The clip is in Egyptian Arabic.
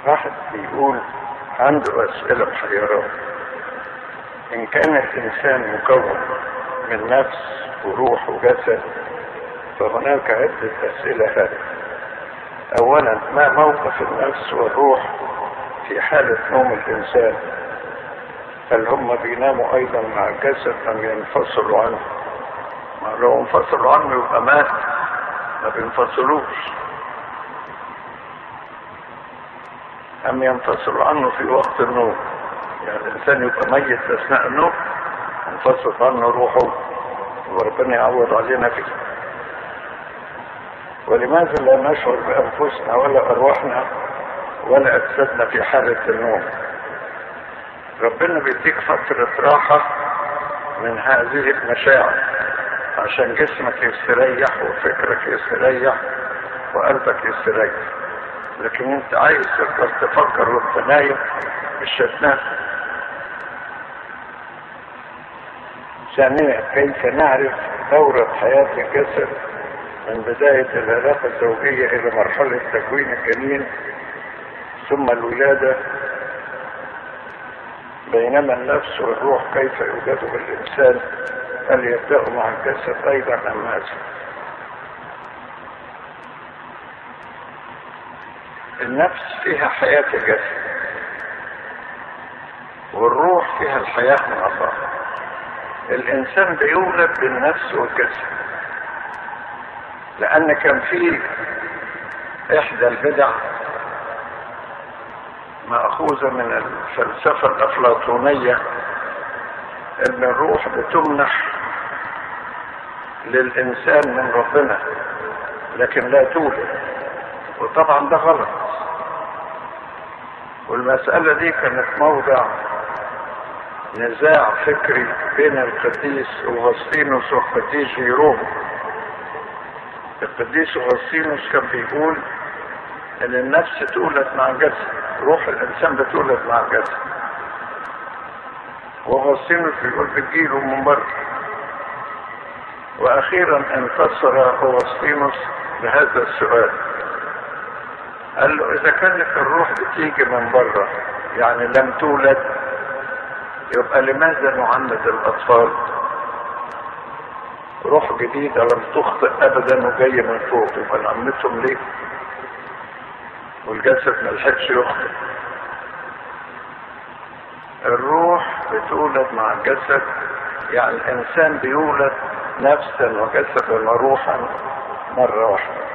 واحد بيقول عنده أسئلة محيرة إن كان الإنسان مكون من نفس وروح وجسد فهناك عدة أسئلة هذه أولا ما موقف النفس والروح في حالة نوم الإنسان هل هم بيناموا أيضا مع الجسد أم ينفصلوا عنه ما لو انفصلوا عنه يبقى مات ما بينفصلوش أم ينفصلوا عنه في وقت النوم يعني الإنسان يبقى ميت أثناء النوم ينفصل عنه روحه وربنا يعوض علينا فيه ولماذا لا نشعر بأنفسنا ولا أرواحنا ولا أجسادنا في حالة النوم ربنا بيديك فترة راحة من هذه المشاعر عشان جسمك يستريح وفكرك يستريح وقلبك يستريح لكن انت عايز تفضل تفكر وانت نايم مش هتنام ثانيا كيف نعرف دورة حياة الجسد من بداية العلاقة الزوجية إلى مرحلة تكوين الجنين ثم الولادة بينما النفس والروح كيف يوجد بالإنسان هل يبدأ مع الجسد أيضا أم ماذا؟ النفس فيها حياة الجسد والروح فيها الحياة من الله الإنسان بيولد بالنفس والجسد لأن كان في إحدى البدع مأخوذة من الفلسفة الأفلاطونية إن الروح بتمنح للإنسان من ربنا لكن لا تولد وطبعا ده غلط والمسألة دي كانت موضع نزاع فكري بين القديس أوغسطينوس والقديس جيروم القديس أوغسطينوس كان بيقول ان النفس تولد مع الجسد روح الانسان بتولد مع الجسد وأوغسطينوس بيقول بتجيله من بره واخيرا انتصر أوغسطينوس بهذا السؤال قال له اذا كانت الروح بتيجي من بره يعني لم تولد يبقى لماذا نعمد الاطفال روح جديدة لم تخطئ ابدا وجاية من فوق يبقى نعمتهم ليه والجسد ما لحقش يخطئ الروح بتولد مع الجسد يعني الانسان بيولد نفسا وجسدا وروحا مرة واحدة